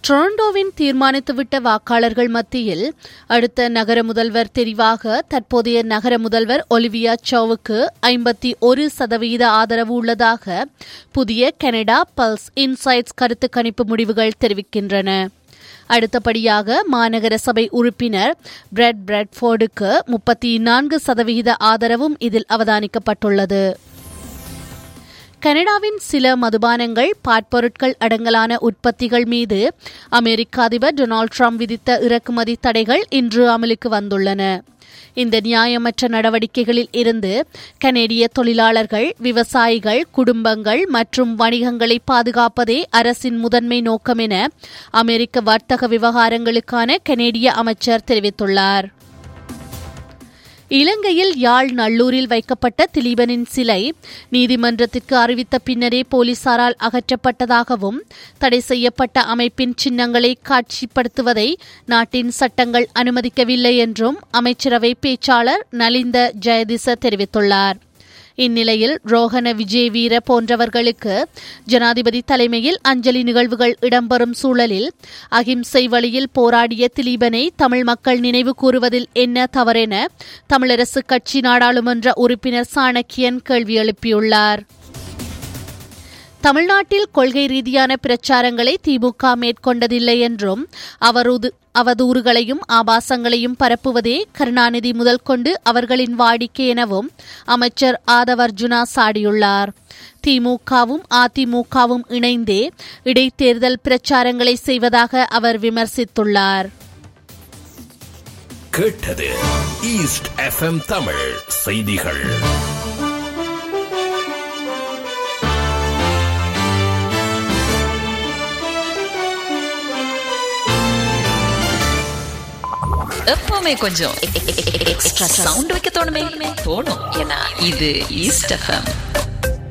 டொரண்டோவின் தீர்மானித்துவிட்ட வாக்காளர்கள் மத்தியில் அடுத்த நகர முதல்வர் தெரிவாக தற்போதைய நகர முதல்வர் ஒலிவியா சோவுக்கு ஐம்பத்தி ஒரு சதவீத ஆதரவு உள்ளதாக புதிய கனடா பல்ஸ் இன்சைட்ஸ் கருத்து கணிப்பு முடிவுகள் தெரிவிக்கின்றன அடுத்தபடியாக மாநகர சபை உறுப்பினர் பிரெட் பிரெட்ஃபோர்டுக்கு முப்பத்தி நான்கு சதவிகித ஆதரவும் இதில் அவதானிக்கப்பட்டுள்ளது கனடாவின் சில மதுபானங்கள் பாட்பொருட்கள் அடங்கலான உற்பத்திகள் மீது அமெரிக்க அதிபர் டொனால்டு ட்ரம்ப் விதித்த இறக்குமதி தடைகள் இன்று அமலுக்கு வந்துள்ளன இந்த நியாயமற்ற நடவடிக்கைகளில் இருந்து கனேடிய தொழிலாளர்கள் விவசாயிகள் குடும்பங்கள் மற்றும் வணிகங்களை பாதுகாப்பதே அரசின் முதன்மை நோக்கம் என அமெரிக்க வர்த்தக விவகாரங்களுக்கான கனேடிய அமைச்சர் தெரிவித்துள்ளார் இலங்கையில் யாழ் நல்லூரில் வைக்கப்பட்ட திலீபனின் சிலை நீதிமன்றத்திற்கு அறிவித்த பின்னரே போலீசாரால் அகற்றப்பட்டதாகவும் தடை செய்யப்பட்ட அமைப்பின் சின்னங்களை காட்சிப்படுத்துவதை நாட்டின் சட்டங்கள் அனுமதிக்கவில்லை என்றும் அமைச்சரவை பேச்சாளர் நலிந்த ஜெயதிச தெரிவித்துள்ளார் இந்நிலையில் ரோஹன விஜயவீர போன்றவர்களுக்கு ஜனாதிபதி தலைமையில் அஞ்சலி நிகழ்வுகள் இடம்பெறும் சூழலில் அகிம்சை வழியில் போராடிய திலீபனை தமிழ் மக்கள் நினைவு கூறுவதில் என்ன தவறென தமிழரசு கட்சி நாடாளுமன்ற உறுப்பினர் சாணக்கியன் கேள்வி எழுப்பியுள்ளார் தமிழ்நாட்டில் கொள்கை ரீதியான பிரச்சாரங்களை திமுக மேற்கொண்டதில்லை என்றும் அவரது அவதூறுகளையும் ஆபாசங்களையும் பரப்புவதே கருணாநிதி முதல் கொண்டு அவர்களின் வாடிக்கை எனவும் அமைச்சர் ஆதவர்ஜுனா சாடியுள்ளார் திமுகவும் அதிமுகவும் இணைந்தே இடைத்தேர்தல் பிரச்சாரங்களை செய்வதாக அவர் விமர்சித்துள்ளார் கேட்டது ஈஸ்ட் எஃப்எம் தமிழ் செய்திகள் எப்பவுமே கொஞ்சம் எக்ஸ்ட்ரா சவுண்ட் வைக்க தோணுமே தோணும் ஏன்னா இது ஈஸ்ட் எஃப்எம்